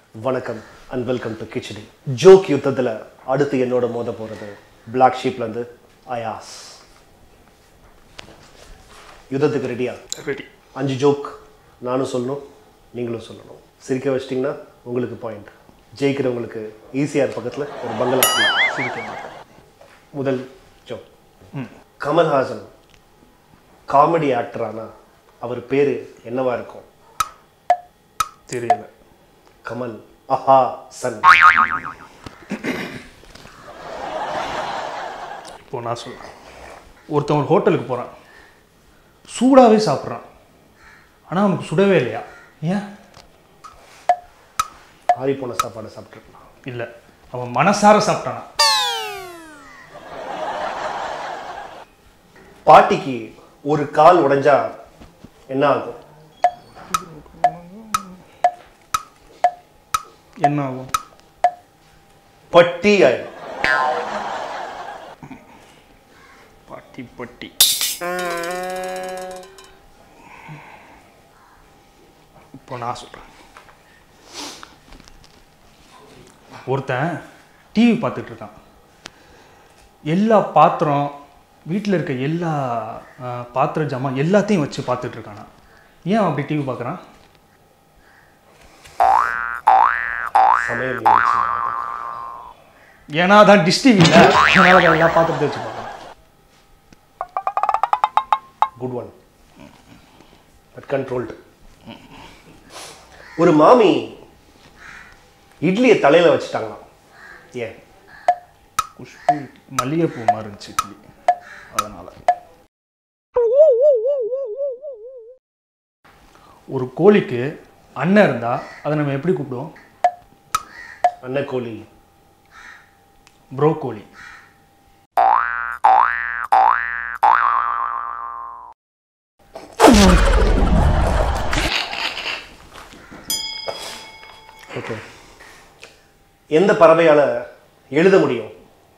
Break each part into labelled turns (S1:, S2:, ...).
S1: வணக்கம் and welcome to khichdi joke யுத்தத்தில் அடுத்து என்னோட மோத போகிறது பிளாக் ஷீப்லேருந்து அயாஸ் யுத்தத்துக்கு ரெடியா
S2: ரெடி
S1: அஞ்சு ஜோக் நானும் சொல்லணும் நீங்களும் சொல்லணும் சிரிக்க வச்சிட்டிங்கன்னா உங்களுக்கு பாயிண்ட் ஜெயிக்கிறவங்களுக்கு ஈஸியாக பக்கத்தில் ஒரு பங்களா free.
S2: சிரிக்க மாட்டேன்
S1: முதல் ஜோக் கமல்ஹாசன் காமெடி ஆக்டரானா அவர் பேர் என்னவா இருக்கும்
S2: தெரியல
S1: கமல் அஹா சன்
S2: இப்போ நான் சொல்கிறேன் ஒருத்தன் ஒரு ஹோட்டலுக்கு போகிறான் சூடாகவே சாப்பிட்றான் ஆனால் அவனுக்கு சுடவே இல்லையா ஏன்
S1: ஆறி போன சாப்பாடை சாப்பிட்ருக்கலாம்
S2: இல்லை அவன் மனசார சாப்பிட்டானா
S1: பாட்டிக்கு ஒரு கால் உடைஞ்சா என்ன ஆகும்
S2: என்ன ஆகும்
S1: பட்டி ஆயிடும்
S2: பட்டி பட்டி இப்போ நான் சொல்கிறேன் ஒருத்தன் டிவி பார்த்துட்டு இருக்கான் எல்லா பாத்திரம் வீட்டில் இருக்க எல்லா அஹ், பாத்திர ஜாமான் எல்லாத்தையும் வச்சு பார்த்துட்டு இருக்கானா ஏன் அவன் அப்படி டிவி பார்க்குறான்
S1: சமையல் நிகழ்ச்சி.
S2: ஏன்னா அதான் டிஷ் டிவி இல்லை அதனால அவன் எல்லா பாத்திரத்தை வச்சு பார்க்குறான்
S1: குட் ஒன் பட் கண்ட்ரோல்டு ஒரு மாமி இட்லியை தலையில வச்சுட்டாங்களாம் ஏன்
S2: குஷ்பு மல்லிகைப்பூ மாதிரி இருந்துச்சு இட்லி அதனால் ஒரு கோழிக்கு அண்ணன் இருந்தால் அதை நம்ம எப்படி கூப்பிடுவோம்
S1: அன்னக்கோழி
S2: ப்ரோ கோழி
S1: ஓகே எந்த பறவையால எழுத முடியும்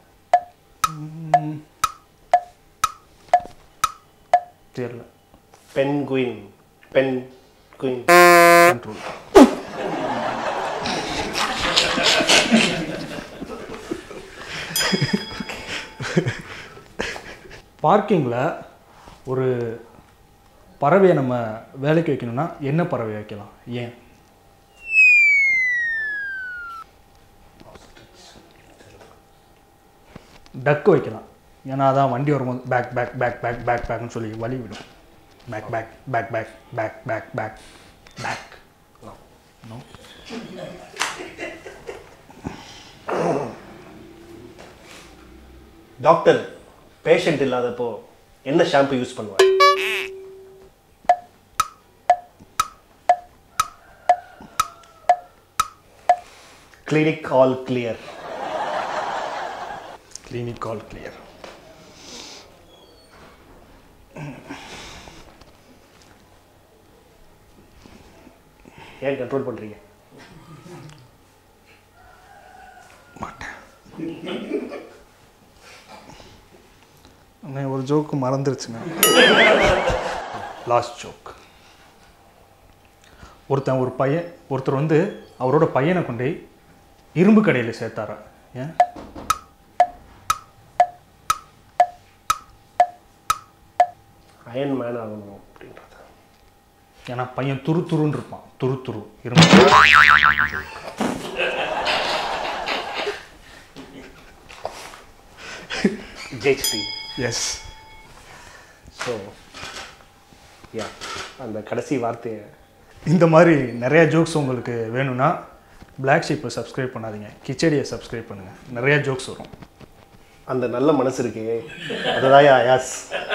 S2: தெரியல
S1: pen queen pen queen
S2: control பார்க்கிங்கில் ஒரு பறவையை நம்ம வேலைக்கு வைக்கணும்னா என்ன பறவை வைக்கலாம் ஏன் டக்கு வைக்கலாம் ஏன்னா அதான் வண்டி வரும்போது back back back back back பேக்னு சொல்லி வழி விடும் back back back back back back back back no
S1: doctor patient இல்லாதப்போ என்ன ஷாம்பு யூஸ் பண்ணுவார் clinic all clear
S2: clinic all clear
S1: ஏன் கண்ட்ரோல் பண்றீங்க
S2: மாட்டேன் அண்ணே ஒரு ஜோக்கு மறந்துருச்சுங்க லாஸ்ட் ஜோக் ஒருத்தன் ஒரு பையன் ஒருத்தர் வந்து அவரோட பையனை கொண்டு போய் இரும்பு கடையில் சேர்த்தாரா ஏன்
S1: அயன் மேன் ஆகணும் அப்படின்றது
S2: ஏன்னா பையன் துரு துருன்னு இருப்பான் துரு துரு இரும்பு
S1: ஜெயிச்சிட்டீங்க
S2: எஸ்
S1: ஸோ யா அந்த கடைசி வார்த்தையை
S2: இந்த மாதிரி நிறைய ஜோக்ஸ் உங்களுக்கு வேணும்னா பிளாக் ஷீப்பை சப்ஸ்கிரைப் பண்ணாதீங்க கிச்சடியை சப்ஸ்கிரைப் பண்ணுங்கள் நிறைய ஜோக்ஸ் வரும்
S1: அந்த நல்ல மனசு இருக்கே அதுதான் அயாஸ்